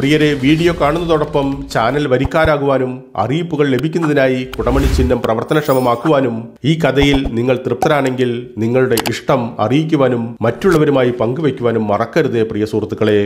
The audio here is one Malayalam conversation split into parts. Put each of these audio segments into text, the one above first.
പ്രിയരെ വീഡിയോ കാണുന്നതോടൊപ്പം ചാനൽ വരിക്കാരാകുവാനും അറിയിപ്പുകൾ ലഭിക്കുന്നതിനായി കുടമണി ചിഹ്നം പ്രവർത്തനക്ഷമമാക്കുവാനും ഈ കഥയിൽ നിങ്ങൾ തൃപ്തരാണെങ്കിൽ നിങ്ങളുടെ ഇഷ്ടം അറിയിക്കുവാനും മറ്റുള്ളവരുമായി പങ്കുവയ്ക്കുവാനും മറക്കരുത് പ്രിയ സുഹൃത്തുക്കളെ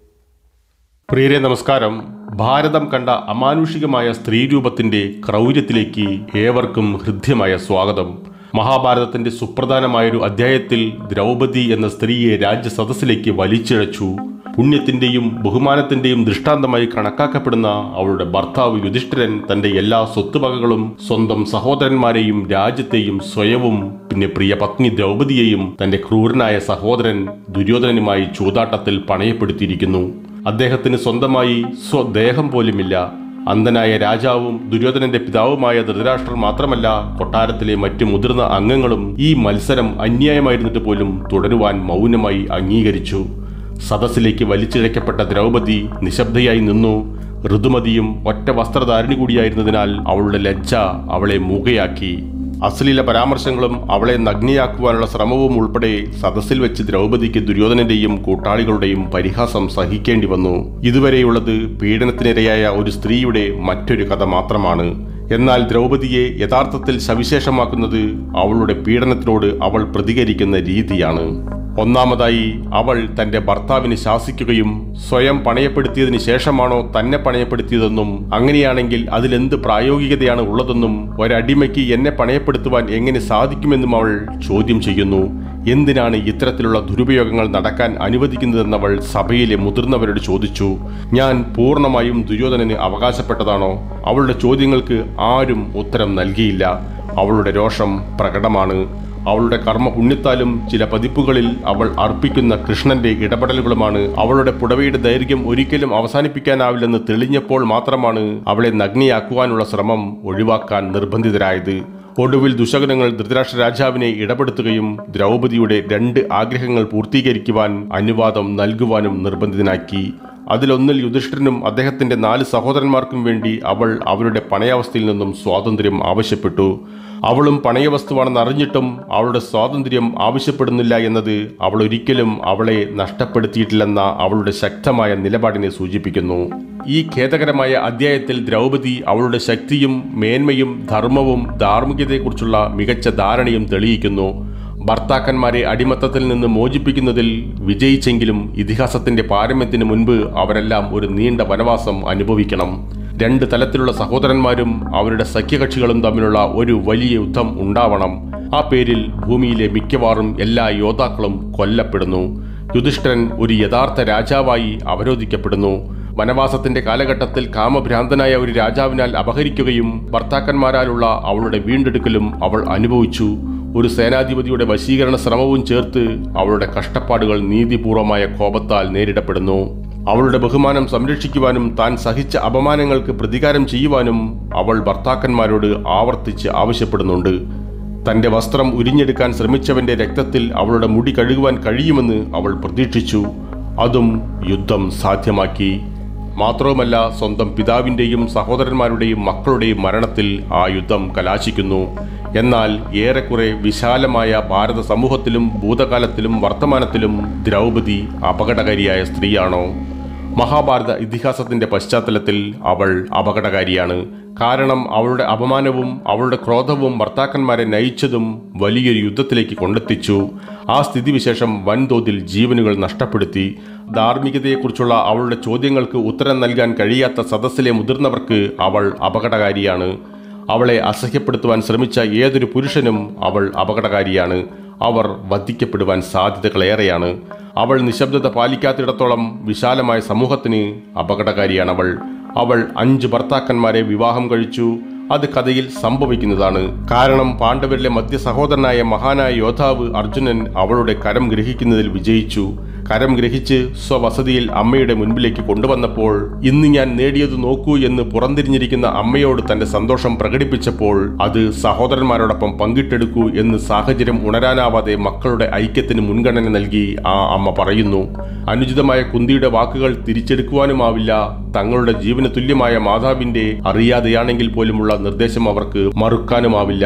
പ്രിയരെ നമസ്കാരം ഭാരതം കണ്ട അമാനുഷികമായ സ്ത്രീരൂപത്തിന്റെ ക്രൗര്യത്തിലേക്ക് ഏവർക്കും ഹൃദ്യമായ സ്വാഗതം മഹാഭാരതത്തിന്റെ സുപ്രധാനമായൊരു അധ്യായത്തിൽ ദ്രൗപദി എന്ന സ്ത്രീയെ രാജ്യസദസ്സിലേക്ക് വലിച്ചിഴച്ചു പുണ്യത്തിന്റെയും ബഹുമാനത്തിന്റെയും ദൃഷ്ടാന്തമായി കണക്കാക്കപ്പെടുന്ന അവളുടെ ഭർത്താവ് യുധിഷ്ഠിരൻ തന്റെ എല്ലാ സ്വത്തുവകകളും സ്വന്തം സഹോദരന്മാരെയും രാജ്യത്തെയും സ്വയവും പിന്നെ പ്രിയ പത്നി ദ്രൗപദിയെയും തന്റെ ക്രൂരനായ സഹോദരൻ ദുര്യോധനനുമായി ചൂതാട്ടത്തിൽ പണയപ്പെടുത്തിയിരിക്കുന്നു അദ്ദേഹത്തിന് സ്വന്തമായി സ്വദേഹം പോലുമില്ല അന്ധനായ രാജാവും ദുര്യോധനന്റെ പിതാവുമായ ധൃതരാഷ്ട്രർ മാത്രമല്ല കൊട്ടാരത്തിലെ മറ്റു മുതിർന്ന അംഗങ്ങളും ഈ മത്സരം അന്യായമായിരുന്നിട്ട് പോലും തുടരുവാൻ മൗനമായി അംഗീകരിച്ചു സദസ്സിലേക്ക് വലിച്ചിഴക്കപ്പെട്ട ദ്രൗപദി നിശബ്ദയായി നിന്നു ഋതുമതിയും ഒറ്റ വസ്ത്രധാരണി കൂടിയായിരുന്നതിനാൽ അവളുടെ ലജ്ജ അവളെ മൂകയാക്കി അശ്ലീല പരാമർശങ്ങളും അവളെ നഗ്നിയാക്കുവാനുള്ള ശ്രമവും ഉൾപ്പെടെ സദസ്സിൽ വെച്ച് ദ്രൗപദിക്ക് ദുര്യോധനന്റെയും കൂട്ടാളികളുടെയും പരിഹാസം സഹിക്കേണ്ടി വന്നു ഇതുവരെയുള്ളത് പീഡനത്തിനിരയായ ഒരു സ്ത്രീയുടെ മറ്റൊരു കഥ മാത്രമാണ് എന്നാൽ ദ്രൗപദിയെ യഥാർത്ഥത്തിൽ സവിശേഷമാക്കുന്നത് അവളുടെ പീഡനത്തിനോട് അവൾ പ്രതികരിക്കുന്ന രീതിയാണ് ഒന്നാമതായി അവൾ തന്റെ ഭർത്താവിനെ ശാസിക്കുകയും സ്വയം പണയപ്പെടുത്തിയതിനു ശേഷമാണോ തന്നെ പണയപ്പെടുത്തിയതെന്നും അങ്ങനെയാണെങ്കിൽ അതിലെന്ത് പ്രായോഗികതയാണ് ഉള്ളതെന്നും ഒരടിമയ്ക്ക് എന്നെ പണയപ്പെടുത്തുവാൻ എങ്ങനെ സാധിക്കുമെന്നും അവൾ ചോദ്യം ചെയ്യുന്നു എന്തിനാണ് ഇത്തരത്തിലുള്ള ദുരുപയോഗങ്ങൾ നടക്കാൻ അനുവദിക്കുന്നതെന്നവൾ സഭയിലെ മുതിർന്നവരോട് ചോദിച്ചു ഞാൻ പൂർണ്ണമായും ദുര്യോധനന് അവകാശപ്പെട്ടതാണോ അവളുടെ ചോദ്യങ്ങൾക്ക് ആരും ഉത്തരം നൽകിയില്ല അവളുടെ രോഷം പ്രകടമാണ് അവളുടെ കർമ്മ പുണ്യത്താലും ചില പതിപ്പുകളിൽ അവൾ അർപ്പിക്കുന്ന കൃഷ്ണന്റെ ഇടപെടലുകളുമാണ് അവളുടെ പുടവയുടെ ദൈർഘ്യം ഒരിക്കലും അവസാനിപ്പിക്കാനാവില്ലെന്ന് തെളിഞ്ഞപ്പോൾ മാത്രമാണ് അവളെ നഗ്നിയാക്കുവാനുള്ള ശ്രമം ഒഴിവാക്കാൻ നിർബന്ധിതരായത് ഒടുവിൽ ദുശകനങ്ങൾ ധൃതരാഷ്ട്ര രാജാവിനെ ഇടപെടുത്തുകയും ദ്രൗപദിയുടെ രണ്ട് ആഗ്രഹങ്ങൾ പൂർത്തീകരിക്കുവാൻ അനുവാദം നൽകുവാനും നിർബന്ധിതനാക്കി അതിലൊന്നിൽ യുധിഷ്ഠിരനും അദ്ദേഹത്തിന്റെ നാല് സഹോദരന്മാർക്കും വേണ്ടി അവൾ അവരുടെ പണയാവസ്ഥയിൽ നിന്നും സ്വാതന്ത്ര്യം ആവശ്യപ്പെട്ടു അവളും പണയവസ്തുവാണെന്ന് അറിഞ്ഞിട്ടും അവളുടെ സ്വാതന്ത്ര്യം ആവശ്യപ്പെടുന്നില്ല എന്നത് അവൾ ഒരിക്കലും അവളെ നഷ്ടപ്പെടുത്തിയിട്ടില്ലെന്ന അവളുടെ ശക്തമായ നിലപാടിനെ സൂചിപ്പിക്കുന്നു ഈ ഖേദകരമായ അധ്യായത്തിൽ ദ്രൗപദി അവളുടെ ശക്തിയും മേന്മയും ധർമ്മവും ധാർമ്മികതയെക്കുറിച്ചുള്ള മികച്ച ധാരണയും തെളിയിക്കുന്നു ഭർത്താക്കന്മാരെ അടിമത്തത്തിൽ നിന്ന് മോചിപ്പിക്കുന്നതിൽ വിജയിച്ചെങ്കിലും ഇതിഹാസത്തിന്റെ പാരമ്യത്തിന് മുൻപ് അവരെല്ലാം ഒരു നീണ്ട വനവാസം അനുഭവിക്കണം രണ്ട് തലത്തിലുള്ള സഹോദരന്മാരും അവരുടെ സഖ്യകക്ഷികളും തമ്മിലുള്ള ഒരു വലിയ യുദ്ധം ഉണ്ടാവണം ആ പേരിൽ ഭൂമിയിലെ മിക്കവാറും എല്ലാ യോദ്ധാക്കളും കൊല്ലപ്പെടുന്നു യുധിഷ്ഠിരൻ ഒരു യഥാർത്ഥ രാജാവായി അവരോധിക്കപ്പെടുന്നു വനവാസത്തിന്റെ കാലഘട്ടത്തിൽ കാമഭ്രാന്തനായ ഒരു രാജാവിനാൽ അപഹരിക്കുകയും ഭർത്താക്കന്മാരാലുള്ള അവളുടെ വീണ്ടെടുക്കലും അവൾ അനുഭവിച്ചു ഒരു സേനാധിപതിയുടെ വശീകരണ ശ്രമവും ചേർത്ത് അവളുടെ കഷ്ടപ്പാടുകൾ നീതിപൂർവമായ കോപത്താൽ നേരിടപ്പെടുന്നു അവളുടെ ബഹുമാനം സംരക്ഷിക്കുവാനും താൻ സഹിച്ച അപമാനങ്ങൾക്ക് പ്രതികാരം ചെയ്യുവാനും അവൾ ഭർത്താക്കന്മാരോട് ആവർത്തിച്ച് ആവശ്യപ്പെടുന്നുണ്ട് തന്റെ വസ്ത്രം ഉരിഞ്ഞെടുക്കാൻ ശ്രമിച്ചവന്റെ രക്തത്തിൽ അവളുടെ മുടി കഴുകുവാൻ കഴിയുമെന്ന് അവൾ പ്രതീക്ഷിച്ചു അതും യുദ്ധം സാധ്യമാക്കി മാത്രവുമല്ല സ്വന്തം പിതാവിൻ്റെയും സഹോദരന്മാരുടെയും മക്കളുടെയും മരണത്തിൽ ആ യുദ്ധം കലാശിക്കുന്നു എന്നാൽ ഏറെക്കുറെ വിശാലമായ ഭാരത സമൂഹത്തിലും ഭൂതകാലത്തിലും വർത്തമാനത്തിലും ദ്രൗപദി അപകടകാരിയായ സ്ത്രീയാണോ മഹാഭാരത ഇതിഹാസത്തിന്റെ പശ്ചാത്തലത്തിൽ അവൾ അപകടകാരിയാണ് കാരണം അവളുടെ അപമാനവും അവളുടെ ക്രോധവും ഭർത്താക്കന്മാരെ നയിച്ചതും വലിയൊരു യുദ്ധത്തിലേക്ക് കൊണ്ടെത്തിച്ചു ആ സ്ഥിതിവിശേഷം വൻതോതിൽ ജീവനുകൾ നഷ്ടപ്പെടുത്തി ധാർമ്മികതയെക്കുറിച്ചുള്ള അവളുടെ ചോദ്യങ്ങൾക്ക് ഉത്തരം നൽകാൻ കഴിയാത്ത സദസ്സിലെ മുതിർന്നവർക്ക് അവൾ അപകടകാരിയാണ് അവളെ അസഹ്യപ്പെടുത്തുവാൻ ശ്രമിച്ച ഏതൊരു പുരുഷനും അവൾ അപകടകാരിയാണ് അവർ വധിക്കപ്പെടുവാൻ സാധ്യതകളേറെയാണ് അവൾ നിശബ്ദത പാലിക്കാത്തിടത്തോളം വിശാലമായ സമൂഹത്തിന് അപകടകാരിയാണ് അവൾ അവൾ അഞ്ച് ഭർത്താക്കന്മാരെ വിവാഹം കഴിച്ചു അത് കഥയിൽ സംഭവിക്കുന്നതാണ് കാരണം പാണ്ഡവരിലെ മധ്യ സഹോദരനായ മഹാനായ യോദ്ധാവ് അർജുനൻ അവളുടെ കരം ഗ്രഹിക്കുന്നതിൽ വിജയിച്ചു കരം ഗ്രഹിച്ച് സ്വവസതിയിൽ അമ്മയുടെ മുൻപിലേക്ക് കൊണ്ടുവന്നപ്പോൾ ഇന്ന് ഞാൻ നേടിയത് നോക്കൂ എന്ന് പുറംതിരിഞ്ഞിരിക്കുന്ന അമ്മയോട് തന്റെ സന്തോഷം പ്രകടിപ്പിച്ചപ്പോൾ അത് സഹോദരന്മാരോടൊപ്പം പങ്കിട്ടെടുക്കൂ എന്ന് സാഹചര്യം ഉണരാനാവാതെ മക്കളുടെ ഐക്യത്തിന് മുൻഗണന നൽകി ആ അമ്മ പറയുന്നു അനുചിതമായ കുന്തിയുടെ വാക്കുകൾ തിരിച്ചെടുക്കുവാനുമാവില്ല തങ്ങളുടെ ജീവന് തുല്യമായ മാതാവിന്റെ അറിയാതെയാണെങ്കിൽ പോലുമുള്ള നിർദ്ദേശം അവർക്ക് മറുക്കാനുമാവില്ല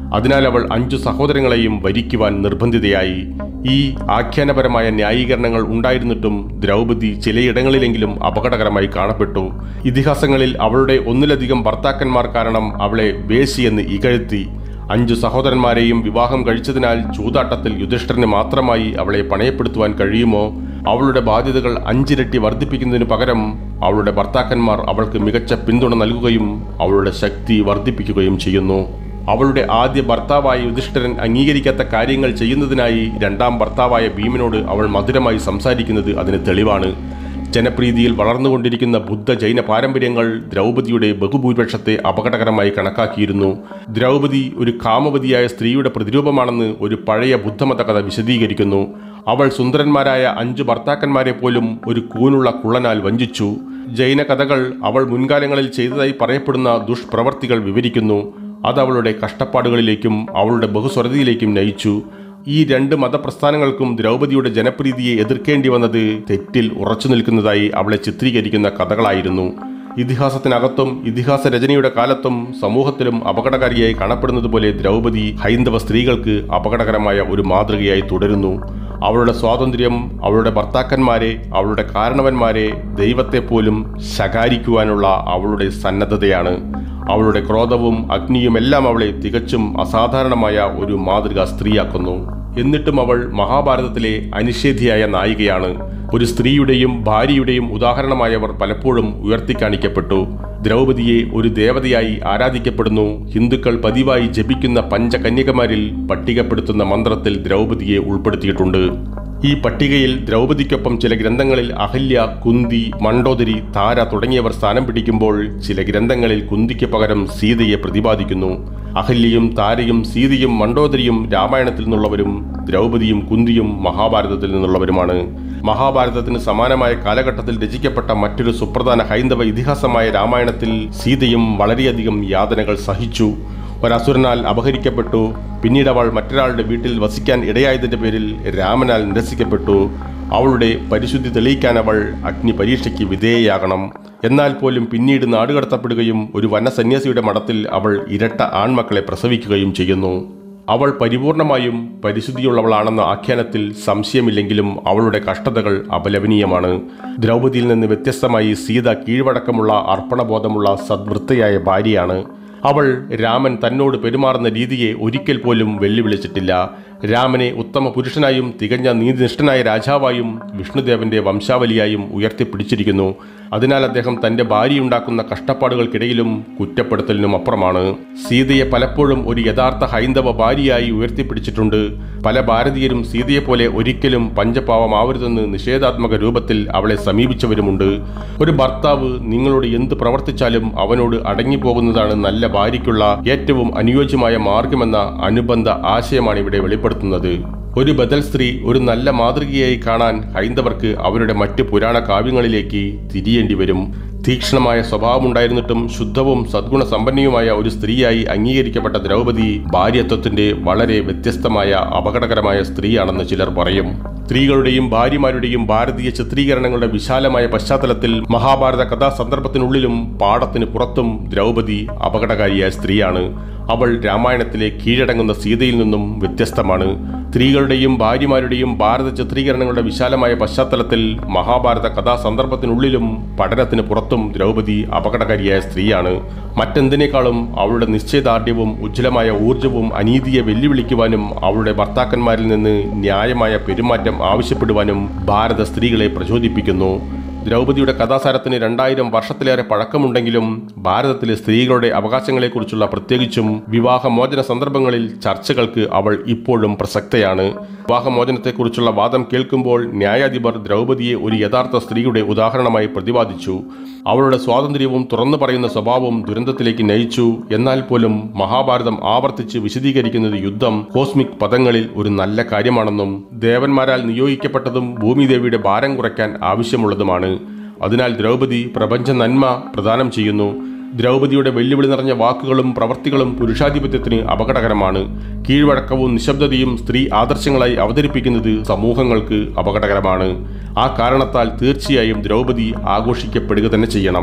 അതിനാൽ അവൾ അഞ്ചു സഹോദരങ്ങളെയും വരിക്കുവാൻ നിർബന്ധിതയായി ഈ ആഖ്യാനപരമായ ന്യായീകരണങ്ങൾ ഉണ്ടായിരുന്നിട്ടും ദ്രൗപദി ചിലയിടങ്ങളിലെങ്കിലും അപകടകരമായി കാണപ്പെട്ടു ഇതിഹാസങ്ങളിൽ അവളുടെ ഒന്നിലധികം ഭർത്താക്കന്മാർ കാരണം അവളെ വേശിയെന്ന് ഇകഴ്ത്തി അഞ്ചു സഹോദരന്മാരെയും വിവാഹം കഴിച്ചതിനാൽ ചൂതാട്ടത്തിൽ യുധിഷ്ഠിരന് മാത്രമായി അവളെ പണയപ്പെടുത്തുവാൻ കഴിയുമോ അവളുടെ ബാധ്യതകൾ അഞ്ചിരട്ടി വർദ്ധിപ്പിക്കുന്നതിന് പകരം അവളുടെ ഭർത്താക്കന്മാർ അവൾക്ക് മികച്ച പിന്തുണ നൽകുകയും അവളുടെ ശക്തി വർദ്ധിപ്പിക്കുകയും ചെയ്യുന്നു അവളുടെ ആദ്യ ഭർത്താവായ യുധിഷ്ഠിരൻ അംഗീകരിക്കാത്ത കാര്യങ്ങൾ ചെയ്യുന്നതിനായി രണ്ടാം ഭർത്താവായ ഭീമനോട് അവൾ മധുരമായി സംസാരിക്കുന്നത് അതിന് തെളിവാണ് ജനപ്രീതിയിൽ വളർന്നുകൊണ്ടിരിക്കുന്ന ബുദ്ധ ജൈന പാരമ്പര്യങ്ങൾ ദ്രൗപദിയുടെ ബഹുഭൂരിപക്ഷത്തെ അപകടകരമായി കണക്കാക്കിയിരുന്നു ദ്രൗപദി ഒരു കാമവതിയായ സ്ത്രീയുടെ പ്രതിരൂപമാണെന്ന് ഒരു പഴയ ബുദ്ധമത കഥ വിശദീകരിക്കുന്നു അവൾ സുന്ദരന്മാരായ അഞ്ചു ഭർത്താക്കന്മാരെ പോലും ഒരു കൂനുള്ള കുള്ളനാൽ വഞ്ചിച്ചു ജൈന കഥകൾ അവൾ മുൻകാലങ്ങളിൽ ചെയ്തതായി പറയപ്പെടുന്ന ദുഷ്പ്രവർത്തികൾ വിവരിക്കുന്നു അത് അവളുടെ കഷ്ടപ്പാടുകളിലേക്കും അവളുടെ ബഹുസ്വരതയിലേക്കും നയിച്ചു ഈ രണ്ട് മതപ്രസ്ഥാനങ്ങൾക്കും ദ്രൗപദിയുടെ ജനപ്രീതിയെ എതിർക്കേണ്ടി വന്നത് തെറ്റിൽ ഉറച്ചു നിൽക്കുന്നതായി അവളെ ചിത്രീകരിക്കുന്ന കഥകളായിരുന്നു ഇതിഹാസത്തിനകത്തും ഇതിഹാസ രചനയുടെ കാലത്തും സമൂഹത്തിലും അപകടകാരിയായി കാണപ്പെടുന്നത് പോലെ ദ്രൗപദി ഹൈന്ദവ സ്ത്രീകൾക്ക് അപകടകരമായ ഒരു മാതൃകയായി തുടരുന്നു അവളുടെ സ്വാതന്ത്ര്യം അവളുടെ ഭർത്താക്കന്മാരെ അവളുടെ കാരണവന്മാരെ ദൈവത്തെ പോലും ശകാരിക്കുവാനുള്ള അവളുടെ സന്നദ്ധതയാണ് അവളുടെ ക്രോധവും അഗ്നിയും എല്ലാം അവളെ തികച്ചും അസാധാരണമായ ഒരു മാതൃക സ്ത്രീയാക്കുന്നു എന്നിട്ടും അവൾ മഹാഭാരതത്തിലെ അനിഷേധിയായ നായികയാണ് ഒരു സ്ത്രീയുടെയും ഭാര്യയുടെയും ഉദാഹരണമായവർ പലപ്പോഴും ഉയർത്തിക്കാണിക്കപ്പെട്ടു ദ്രൗപദിയെ ഒരു ദേവതയായി ആരാധിക്കപ്പെടുന്നു ഹിന്ദുക്കൾ പതിവായി ജപിക്കുന്ന പഞ്ചകന്യകമാരിൽ പട്ടികപ്പെടുത്തുന്ന മന്ത്രത്തിൽ ദ്രൗപദിയെ ഉൾപ്പെടുത്തിയിട്ടുണ്ട് ഈ പട്ടികയിൽ ദ്രൗപദിക്കൊപ്പം ചില ഗ്രന്ഥങ്ങളിൽ അഹല്യ കുന്തി മണ്ടോദരി താര തുടങ്ങിയവർ സ്ഥാനം പിടിക്കുമ്പോൾ ചില ഗ്രന്ഥങ്ങളിൽ കുന്തിക്ക് പകരം സീതയെ പ്രതിപാദിക്കുന്നു അഹല്യയും താരയും സീതയും മണ്ടോദരിയും രാമായണത്തിൽ നിന്നുള്ളവരും ദ്രൗപദിയും കുന്തിയും മഹാഭാരതത്തിൽ നിന്നുള്ളവരുമാണ് മഹാഭാരതത്തിന് സമാനമായ കാലഘട്ടത്തിൽ രചിക്കപ്പെട്ട മറ്റൊരു സുപ്രധാന ഹൈന്ദവ ഇതിഹാസമായ രാമായണത്തിൽ സീതയും വളരെയധികം യാതനകൾ സഹിച്ചു ഒരസുരനാൽ അപഹരിക്കപ്പെട്ടു പിന്നീട് അവൾ മറ്റൊരാളുടെ വീട്ടിൽ വസിക്കാൻ ഇടയായതിന്റെ പേരിൽ രാമനാൽ നിരസിക്കപ്പെട്ടു അവളുടെ പരിശുദ്ധി തെളിയിക്കാൻ അവൾ അഗ്നി പരീക്ഷയ്ക്ക് വിധേയയാകണം എന്നാൽ പോലും പിന്നീട് നാടുകടത്തപ്പെടുകയും ഒരു വനസന്യാസിയുടെ മഠത്തിൽ അവൾ ഇരട്ട ആൺമക്കളെ പ്രസവിക്കുകയും ചെയ്യുന്നു അവൾ പരിപൂർണമായും പരിശുദ്ധിയുള്ളവളാണെന്ന ആഖ്യാനത്തിൽ സംശയമില്ലെങ്കിലും അവളുടെ കഷ്ടതകൾ അപലപനീയമാണ് ദ്രൗപദിയിൽ നിന്ന് വ്യത്യസ്തമായി സീത കീഴ്വഴക്കമുള്ള അർപ്പണബോധമുള്ള സദ്വൃത്തയായ ഭാര്യയാണ് അവൾ രാമൻ തന്നോട് പെരുമാറുന്ന രീതിയെ ഒരിക്കൽ പോലും വെല്ലുവിളിച്ചിട്ടില്ല രാമനെ ഉത്തമ പുരുഷനായും തികഞ്ഞ നീതിനിഷ്ഠനായ രാജാവായും വിഷ്ണുദേവന്റെ വംശാവലിയായും ഉയർത്തിപ്പിടിച്ചിരിക്കുന്നു അതിനാൽ അദ്ദേഹം തന്റെ ഭാര്യയുണ്ടാക്കുന്ന കഷ്ടപ്പാടുകൾക്കിടയിലും കുറ്റപ്പെടുത്തലിനും അപ്പുറമാണ് സീതയെ പലപ്പോഴും ഒരു യഥാർത്ഥ ഹൈന്ദവ ഭാര്യയായി ഉയർത്തിപ്പിടിച്ചിട്ടുണ്ട് പല ഭാരതീയരും സീതയെപ്പോലെ ഒരിക്കലും പഞ്ചപാവമാവരുതെന്ന് നിഷേധാത്മക രൂപത്തിൽ അവളെ സമീപിച്ചവരുമുണ്ട് ഒരു ഭർത്താവ് നിങ്ങളോട് എന്ത് പ്രവർത്തിച്ചാലും അവനോട് അടങ്ങിപ്പോകുന്നതാണ് നല്ല ഭാര്യയ്ക്കുള്ള ഏറ്റവും അനുയോജ്യമായ മാർഗമെന്ന അനുബന്ധ ആശയമാണ് ഇവിടെ വെളിപ്പെടുത്തുന്നത് ഒരു ബദൽ സ്ത്രീ ഒരു നല്ല മാതൃകയായി കാണാൻ ഹൈന്ദവർക്ക് അവരുടെ മറ്റ് പുരാണ കാവ്യങ്ങളിലേക്ക് തിരിയേണ്ടി വരും തീക്ഷ്ണമായ സ്വഭാവമുണ്ടായിരുന്നിട്ടും ശുദ്ധവും സദ്ഗുണ സമ്പന്നയുമായ ഒരു സ്ത്രീയായി അംഗീകരിക്കപ്പെട്ട ദ്രൗപദി ഭാര്യത്വത്തിന്റെ വളരെ വ്യത്യസ്തമായ അപകടകരമായ സ്ത്രീയാണെന്ന് ചിലർ പറയും സ്ത്രീകളുടെയും ഭാര്യമാരുടെയും ഭാരതീയ ചിത്രീകരണങ്ങളുടെ വിശാലമായ പശ്ചാത്തലത്തിൽ മഹാഭാരത കഥാസന്ദർഭത്തിനുള്ളിലും പാടത്തിന് പുറത്തും ദ്രൗപദി അപകടകാരിയായ സ്ത്രീയാണ് അവൾ രാമായണത്തിലെ കീഴടങ്ങുന്ന സീതയിൽ നിന്നും വ്യത്യസ്തമാണ് സ്ത്രീകളുടെയും ഭാര്യമാരുടെയും ഭാരത ചിത്രീകരണങ്ങളുടെ വിശാലമായ പശ്ചാത്തലത്തിൽ മഹാഭാരത കഥാസന്ദർഭത്തിനുള്ളിലും പഠനത്തിന് പുറത്തും ദ്രൗപദി അപകടകാരിയായ സ്ത്രീയാണ് മറ്റെന്തിനേക്കാളും അവളുടെ നിശ്ചയദാർഢ്യവും ഉജ്ജ്വലമായ ഊർജവും അനീതിയെ വെല്ലുവിളിക്കുവാനും അവളുടെ ഭർത്താക്കന്മാരിൽ നിന്ന് ന്യായമായ പെരുമാറ്റം ആവശ്യപ്പെടുവാനും ഭാരത സ്ത്രീകളെ പ്രചോദിപ്പിക്കുന്നു ദ്രൗപദിയുടെ കഥാസാരത്തിന് രണ്ടായിരം വർഷത്തിലേറെ പഴക്കമുണ്ടെങ്കിലും ഭാരതത്തിലെ സ്ത്രീകളുടെ അവകാശങ്ങളെക്കുറിച്ചുള്ള പ്രത്യേകിച്ചും വിവാഹമോചന സന്ദർഭങ്ങളിൽ ചർച്ചകൾക്ക് അവൾ ഇപ്പോഴും പ്രസക്തയാണ് വിവാഹമോചനത്തെക്കുറിച്ചുള്ള വാദം കേൾക്കുമ്പോൾ ന്യായാധിപർ ദ്രൗപദിയെ ഒരു യഥാർത്ഥ സ്ത്രീയുടെ ഉദാഹരണമായി പ്രതിപാദിച്ചു അവളുടെ സ്വാതന്ത്ര്യവും തുറന്നു പറയുന്ന സ്വഭാവവും ദുരന്തത്തിലേക്ക് നയിച്ചു എന്നാൽ പോലും മഹാഭാരതം ആവർത്തിച്ച് വിശദീകരിക്കുന്നത് യുദ്ധം കോസ്മിക് പദങ്ങളിൽ ഒരു നല്ല കാര്യമാണെന്നും ദേവന്മാരാൽ നിയോഗിക്കപ്പെട്ടതും ഭൂമിദേവിയുടെ ഭാരം കുറയ്ക്കാൻ ആവശ്യമുള്ളതുമാണ് അതിനാൽ ദ്രൗപദി പ്രപഞ്ച നന്മ പ്രദാനം ചെയ്യുന്നു ദ്രൗപദിയുടെ വെല്ലുവിളി നിറഞ്ഞ വാക്കുകളും പ്രവർത്തികളും പുരുഷാധിപത്യത്തിന് അപകടകരമാണ് കീഴ്വഴക്കവും നിശബ്ദതയും സ്ത്രീ ആദർശങ്ങളായി അവതരിപ്പിക്കുന്നത് സമൂഹങ്ങൾക്ക് അപകടകരമാണ് ആ കാരണത്താൽ തീർച്ചയായും ദ്രൗപദി ആഘോഷിക്കപ്പെടുക തന്നെ ചെയ്യണം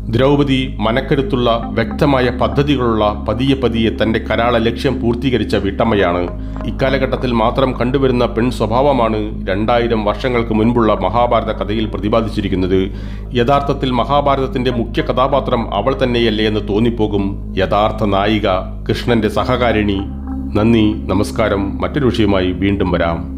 ദ്രൗപദി മനക്കരുത്തുള്ള വ്യക്തമായ പദ്ധതികളുള്ള പതിയെ പതിയെ തന്റെ കരാള ലക്ഷ്യം പൂർത്തീകരിച്ച വീട്ടമ്മയാണ് ഇക്കാലഘട്ടത്തിൽ മാത്രം കണ്ടുവരുന്ന പെൺ സ്വഭാവമാണ് രണ്ടായിരം വർഷങ്ങൾക്ക് മുൻപുള്ള മഹാഭാരത കഥയിൽ പ്രതിപാദിച്ചിരിക്കുന്നത് യഥാർത്ഥത്തിൽ മഹാഭാരതത്തിന്റെ മുഖ്യ കഥാപാത്രം അവൾ തന്നെയല്ലേ എന്ന് തോന്നിപ്പോകും യഥാർത്ഥ നായിക കൃഷ്ണന്റെ സഹകാരിണി നന്ദി നമസ്കാരം മറ്റൊരു വിഷയമായി വീണ്ടും വരാം